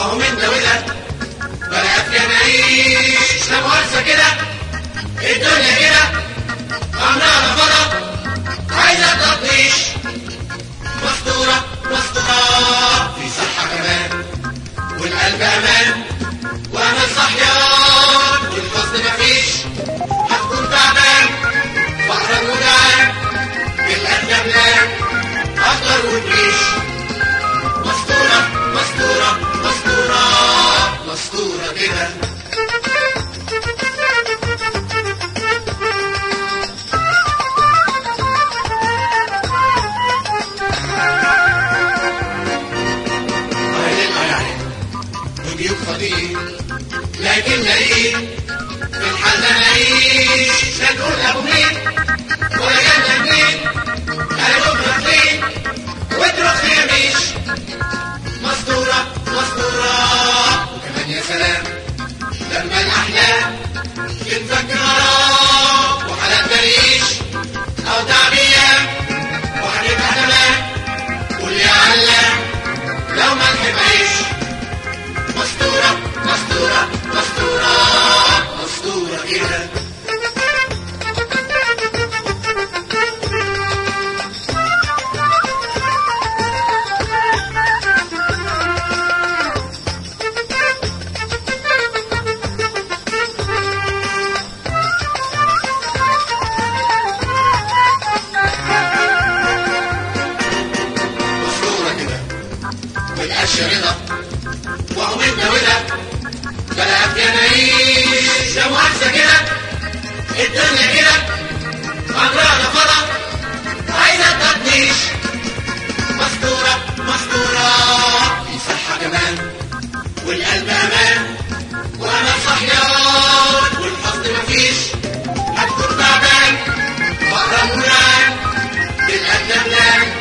وهو من ده وده بلعب كان عيش لا مؤاخذة كده الدنيا كده عاملاها فضا عايزة تطنيش مستورة مستورة في صحة كمان والقلب أمان وأمان صحيان والحزن مفيش هتكون تعبان بحرك وجعان بالقلب ملان أخضر وتريش مستورة مستورة مستورة مستورة كده وهللها يعني وجيوب فضيل لكن نريد في الحل نعيش لا تقول ابو مين ولا جنة مين قالوا مين واترك يميش مستورة مستورة وكمان يا سلام لما الأحلام تتفك غرام وحالات ماليش أو تعبية وحنبقى تمام قول يا علام لو ما نحبهاش مستورة مستورة مستورة مستورة كده مستورة كده والقش رضا وهو من ده وده بلعب يا نعيش لا مؤاخذة كده الدنيا كده أمرها فضا عايزة تطنيش مستورة مستورة في صحة كمان والقلب أمان وأنا صحيان والحزن مفيش هتكون تعبان بقرا مران بالقلب ملان